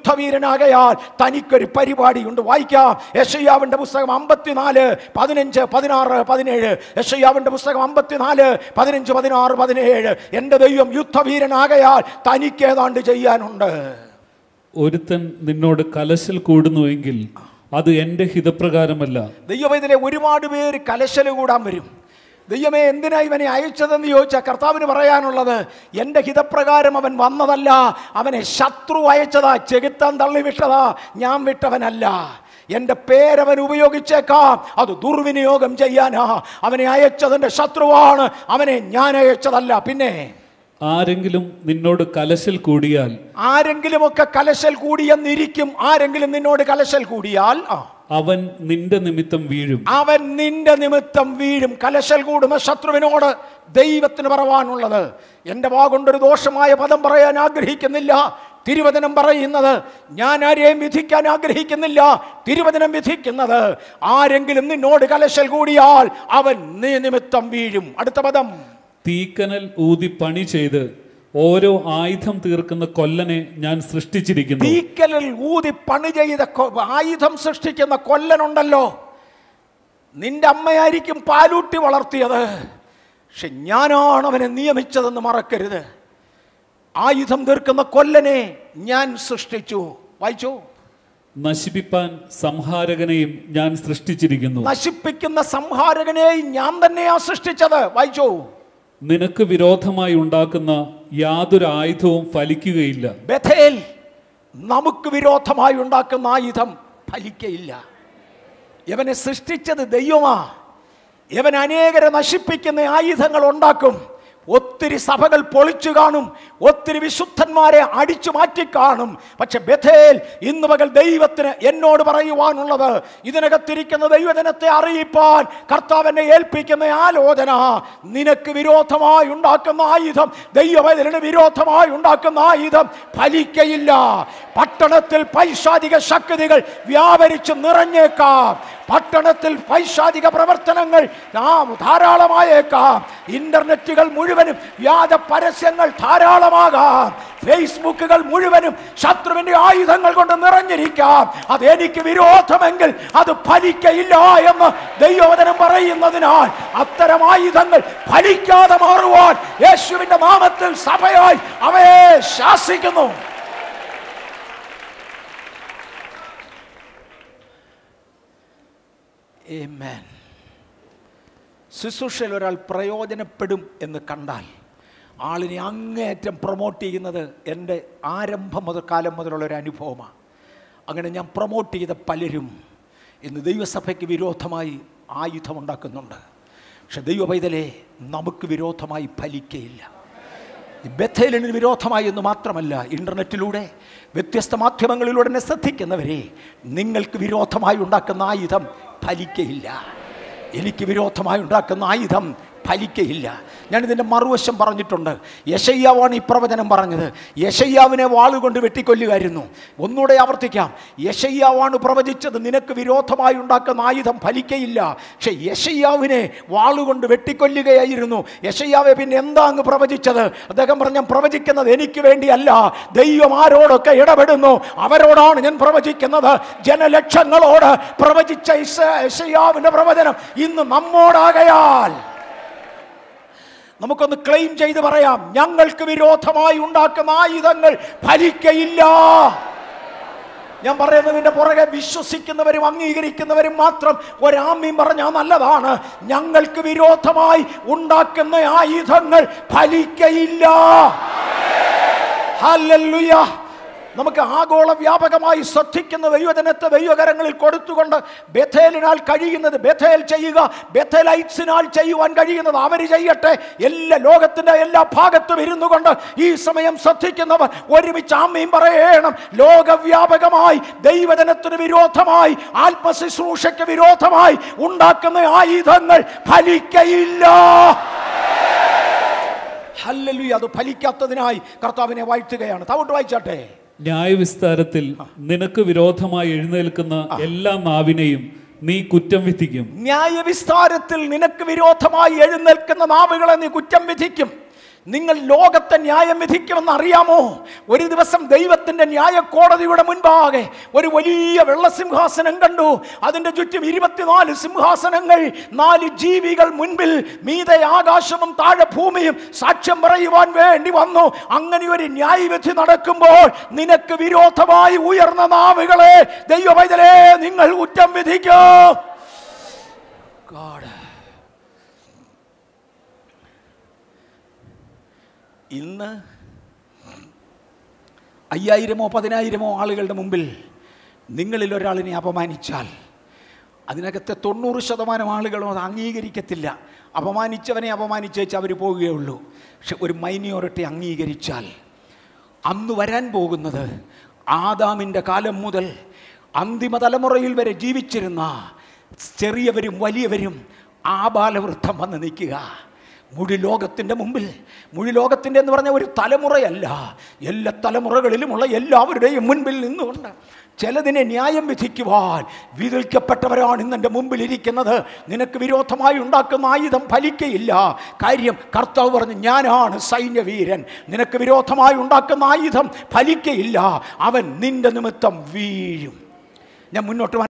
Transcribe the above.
യുദ്ധവീരനാകയാൽ തനിക്കൊരു പരിപാടിയുണ്ട് വായിക്കാം യശയ്യാവിന്റെ പുസ്തകം അമ്പത്തിനാല് പതിനഞ്ച് പതിനാറ് പതിനേഴ് യശയ്യാവിന്റെ പുസ്തകം അമ്പത്തിനാല് പതിനഞ്ച് പതിനാറ് പതിനേഴ് എൻ്റെ ദൈവം യുദ്ധവീരനാകയാൽ തനിക്ക് ഏതാണ്ട് ചെയ്യാനുണ്ട് ഒരുത്തൻ നിന്നോട് കലശൽ കൂടുന്നുവെങ്കിൽ അത് എൻ്റെ ഹിതപ്രകാരമല്ല ദൈവം ഇതിലെ ഒരുപാട് പേര് കലശല് കൂടാൻ വരും ദൈവമേ എന്തിനാ ഇവനെ അയച്ചതെന്ന് ചോദിച്ചാൽ കർത്താവിന് പറയാനുള്ളത് എൻ്റെ ഹിതപ്രകാരം അവൻ വന്നതല്ല അവനെ ശത്രു അയച്ചതാ ചെകുത്താൻ തള്ളി വിട്ടതാ ഞാൻ വിട്ടവനല്ല എൻ്റെ പേരവൻ ഉപയോഗിച്ചേക്കാം അത് ദുർവിനിയോഗം ചെയ്യാനാ അവനെ അയച്ചതിൻ്റെ ശത്രുവാണ് അവനെ ഞാൻ അയച്ചതല്ല പിന്നെ ആരെങ്കിലും നിന്നോട് കലശൽ കൂടിയാൽ ആരെങ്കിലുമൊക്കെ കലശൽ കൂടിയെന്നിരിക്കും ആരെങ്കിലും നിന്നോട് കലശൽ കൂടിയാൽ ആ അവൻ നിന്റെ നിമിത്തം വീഴും അവൻ നിന്റെ നിമിത്തം വീഴും കലശൽ കൂടുന്ന ശത്രുവിനോട് ദൈവത്തിന് പറവാനുള്ളത് എൻ്റെ വാഗൊണ്ടൊരു ദോഷമായ പദം പറയാൻ ആഗ്രഹിക്കുന്നില്ല തിരുവചനം പറയുന്നത് ഞാൻ ആരെയും വിധിക്കാൻ ആഗ്രഹിക്കുന്നില്ല തിരുവചനം വിധിക്കുന്നത് ആരെങ്കിലും നിന്നോട് കലശൽ കൂടിയാൽ അവൻ നീ നിമിത്തം വീഴും അടുത്ത പദം തീക്കനൽ ഊതി പണി ചെയ്ത് ഓരോ ആയുധം തീർക്കുന്ന കൊല്ലനെ ഞാൻ സൃഷ്ടിച്ചിരിക്കുന്നു തീക്കലിൽ ഊതി പണി ചെയ്ത കൊ- ആയുധം സൃഷ്ടിക്കുന്ന കൊല്ലനുണ്ടല്ലോ നിന്റെ അമ്മയായിരിക്കും പാലൂട്ടി വളർത്തിയത് പക്ഷെ ഞാനാണ് അവനെ നിയമിച്ചതെന്ന് മറക്കരുത് ആയുധം തീർക്കുന്ന കൊല്ലനെ ഞാൻ സൃഷ്ടിച്ചു വായിച്ചു നശിപ്പിപ്പാൻ സംഹാരകനെയും ഞാൻ സൃഷ്ടിച്ചിരിക്കുന്നു നശിപ്പിക്കുന്ന സംഹാരകനെയും ഞാൻ തന്നെയാ സൃഷ്ടിച്ചത് വായിച്ചു നിനക്ക് വിരോധമായി ഉണ്ടാക്കുന്ന യാതൊരു ആയുധവും ഫലിക്കുകയില്ല ബഥേൽ നമുക്ക് വിരോധമായി ഉണ്ടാക്കുന്ന ആയുധം ഫലിക്കയില്ല ഇവനെ സൃഷ്ടിച്ചത് ദൈവമാ ഇവൻ അനേകരെ നശിപ്പിക്കുന്ന ആയുധങ്ങൾ ഉണ്ടാക്കും ഒത്തിരി സഭകൾ പൊളിച്ചു കാണും ഒത്തിരി വിശുദ്ധന്മാരെ അടിച്ചു മാറ്റി കാണും പക്ഷെ ബഥേൽ ഇന്ന് പകൽ ദൈവത്തിന് എന്നോട് പറയുവാനുള്ളത് ഇതിനകത്തിരിക്കുന്ന ദൈവജനത്തെ അറിയിപ്പാൻ കർത്താവിനെ ഏൽപ്പിക്കുന്ന ആലോചന നിനക്ക് വിരോധമായി ഉണ്ടാക്കുന്ന ആയുധം ദൈവവേദനന് വിരോധമായി ഉണ്ടാക്കുന്ന ആയുധം ഫലിക്കയില്ല പട്ടണത്തിൽ പൈശാചിക ശക്തികൾ വ്യാപരിച്ച് നിറഞ്ഞേക്കാം പട്ടണത്തിൽ പൈശാചിക പ്രവർത്തനങ്ങൾ നാം ധാരാളമായേക്കാം ഇന്റർനെറ്റുകൾ മുഴുവനും വ്യാജ പരസ്യങ്ങൾ ധാരാളമാകാം ഫേസ്ബുക്കുകൾ മുഴുവനും ശത്രുവിന്റെ ആയുധങ്ങൾ കൊണ്ട് നിറഞ്ഞിരിക്കാം അത് എനിക്ക് വിരോധമെങ്കിൽ അത് ഫലിക്കയില്ല എന്ന് ദൈവവചനം പറയുന്നതിനാൽ അത്തരം ആയുധങ്ങൾ ഫലിക്കാതെ മാറുവാൻ യേശുവിന്റെ നാമത്തിൽ സഭയായി അവയെ ശാസിക്കുന്നു Amen. ശുശ്രൂഷയിൽ ഒരാൾ പ്രയോജനപ്പെടും എന്ന് കണ്ടാൽ ആളിനെ അങ്ങേയറ്റം പ്രൊമോട്ട് ചെയ്യുന്നത് എൻ്റെ ആരംഭം മുതൽ കാലം മുതലുള്ള ഒരു അനുഭവമാണ് അങ്ങനെ ഞാൻ പ്രൊമോട്ട് ചെയ്ത പലരും ഇന്ന് ദൈവസഭയ്ക്ക് വിരോധമായി ആയുധമുണ്ടാക്കുന്നുണ്ട് പക്ഷെ ദൈവ പൈതലെ നമുക്ക് വിരോധമായി ഫലിക്കയില്ല ബഥേലിന് വിരോധമായി എന്ന് മാത്രമല്ല ഇൻ്റർനെറ്റിലൂടെ വ്യത്യസ്ത മാധ്യമങ്ങളിലൂടെ എന്നെ ശ്രദ്ധിക്കുന്നവരെ നിങ്ങൾക്ക് വിരോധമായി ഉണ്ടാക്കുന്ന ആയുധം ഫലിക്കയില്ല എനിക്ക് വിരോധമായി ഉണ്ടാക്കുന്ന ആയുധം ഫലിക്കയില്ല ഞാനിതിൻ്റെ മറുവശം പറഞ്ഞിട്ടുണ്ട് യശയ്യാവാണ് ഈ പ്രവചനം പറഞ്ഞത് യശയ്യാവിനെ വാളുകൊണ്ട് വെട്ടിക്കൊല്ലുകയായിരുന്നു ഒന്നുകൂടെ ആവർത്തിക്കാം യശയ്യാവാണ് പ്രവചിച്ചത് നിനക്ക് വിരോധമായി ഉണ്ടാക്കുന്ന ആയുധം ഫലിക്കയില്ല പക്ഷെ യശയ്യാവിനെ വാളുകൊണ്ട് വെട്ടിക്കൊല്ലുകയായിരുന്നു യശയ്യാവെ പിന്നെ എന്താ അങ്ങ് പ്രവചിച്ചത് അദ്ദേഹം പറഞ്ഞ പ്രവചിക്കുന്നത് എനിക്ക് വേണ്ടിയല്ല ദൈവം ആരോടൊക്കെ ഇടപെടുന്നു അവരോടാണ് ഞാൻ പ്രവചിക്കുന്നത് ജനലക്ഷങ്ങളോട് പ്രവചിച്ച ഇസ- യശയ്യാവിന്റെ പ്രവചനം ഇന്ന് നമ്മോടാകയാൽ നമുക്കൊന്ന് ക്ലെയിം ചെയ്ത് പറയാം ഞങ്ങൾക്ക് വിരോധമായി ഉണ്ടാക്കുന്ന ആയുധങ്ങൾ ഫലിക്കയില്ല ഞാൻ പറയുന്നതിന്റെ പുറകെ വിശ്വസിക്കുന്നവരും അംഗീകരിക്കുന്നവരും മാത്രം ഒരാമ്യം പറഞ്ഞാൽ നല്ലതാണ് ഞങ്ങൾക്ക് വിരോധമായി ഉണ്ടാക്കുന്ന ആയുധങ്ങൾ ഫലിക്കയില്ല ഹല്ലേലൂയ നമുക്ക് ആഗോള വ്യാപകമായി ശ്രദ്ധിക്കുന്ന ദൈവജനത്തെ ദൈവകരങ്ങളിൽ കൊടുത്തുകൊണ്ട് ബഥേലിനാൽ കഴിയുന്നത് ബഥേൽ ചെയ്യുക ബഥേലൈറ്റ്സിനാൽ ചെയ്യുവാൻ കഴിയുന്നത് അവർ ചെയ്യട്ടെ എല്ലാ ലോകത്തിന്റെ എല്ലാ ഭാഗത്തും ഇരുന്നു കൊണ്ട് ഈ സമയം ശ്രദ്ധിക്കുന്നവർ ഒരുമിച്ച് ആമ്മയും പറയണം ലോകവ്യാപകമായി ദൈവജനത്തിന് വിരോധമായി ആത്മശുശ്രൂഷയ്ക്ക് വിരോധമായി ഉണ്ടാക്കുന്ന ആയുധങ്ങൾ ഫലിക്കയില്ല ഹല്ലേലൂയ അത് ഫലിക്കാത്തതിനായി കർത്താവിനെ വാഴ്ത്തുകയാണ് താവോട്ട് വായിച്ചാട്ടെ ന്യായവിസ്താരത്തിൽ നിനക്ക് വിരോധമായി എഴുന്നേൽക്കുന്ന എല്ലാ നാവിനെയും നീ കുറ്റം വിധിക്കും ന്യായവിസ്താരത്തിൽ നിനക്ക് വിരോധമായി എഴുന്നേൽക്കുന്ന നാവുകളെ നീ കുറ്റം വിധിക്കും നിങ്ങൾ ലോകത്തെ ന്യായം വിധിക്കുമെന്ന് അറിയാമോ ഒരു ദിവസം ദൈവത്തിന്റെ ന്യായക്കോടതിയുടെ മുൻപാകെ ഒരു വലിയ വെള്ളസിംഹാസനം കണ്ടു അതിന്റെ ചുറ്റും ഇരുപത്തിനാല് സിംഹാസനങ്ങൾ നാല് ജീവികൾ മുൻപിൽ മീതെ ആകാശവും താഴെ ഭൂമിയും സാക്ഷ്യം പറയുവാൻ വേണ്ടി വന്നു അങ്ങനെ ഒരു ന്യായവിധി നടക്കുമ്പോൾ നിനക്ക് വിരോധമായി ഉയർന്ന നാവുകളെ ദൈവവൈതലേ നിങ്ങൾ കുറ്റം വിധിക്കൂ God. ഇന്ന് അയ്യായിരമോ പതിനായിരമോ ആളുകളുടെ മുമ്പിൽ നിങ്ങളിൽ ഒരാളിനെ അപമാനിച്ചാൽ അതിനകത്തെ തൊണ്ണൂറ് ശതമാനം ആളുകളും അത് അംഗീകരിക്കത്തില്ല അപമാനിച്ചവനെ അപമാനിച്ചേച്ച് അവർ പോവുകയുള്ളൂ പക്ഷെ ഒരു മൈനോറിറ്റി അംഗീകരിച്ചാൽ അന്ന് വരാൻ പോകുന്നത് ആദാമിൻ്റെ കാലം മുതൽ അന്തിമ തലമുറയിൽ വരെ ജീവിച്ചിരുന്ന ചെറിയവരും വലിയവരും ആബാലവൃദ്ധം വന്ന് നിൽക്കുക മുഴു ലോകത്തിൻ്റെ മുമ്പിൽ മുഴു ലോകത്തിൻ്റെ എന്ന് പറഞ്ഞ ഒരു തലമുറയല്ല എല്ലാ തലമുറകളിലുമുള്ള എല്ലാവരുടെയും മുൻപിൽ നിന്നുകൊണ്ട് ചിലതിനെ ന്യായം വിധിക്കുവാൻ വിധിക്കപ്പെട്ടവരാണ് ഇന്ന് എൻ്റെ മുമ്പിൽ ഇരിക്കുന്നത് നിനക്ക് വിരോധമായി ഉണ്ടാക്കുന്ന ആയുധം ഫലിക്കയില്ല കാര്യം കർത്താവ് പറഞ്ഞു ഞാനാണ് സൈന്യവീരൻ നിനക്ക് വിരോധമായി ഉണ്ടാക്കുന്ന ആയുധം ഫലിക്കയില്ല അവൻ നിന്റെ നിമിത്തം വീഴും ഞാൻ മുന്നോട്ട്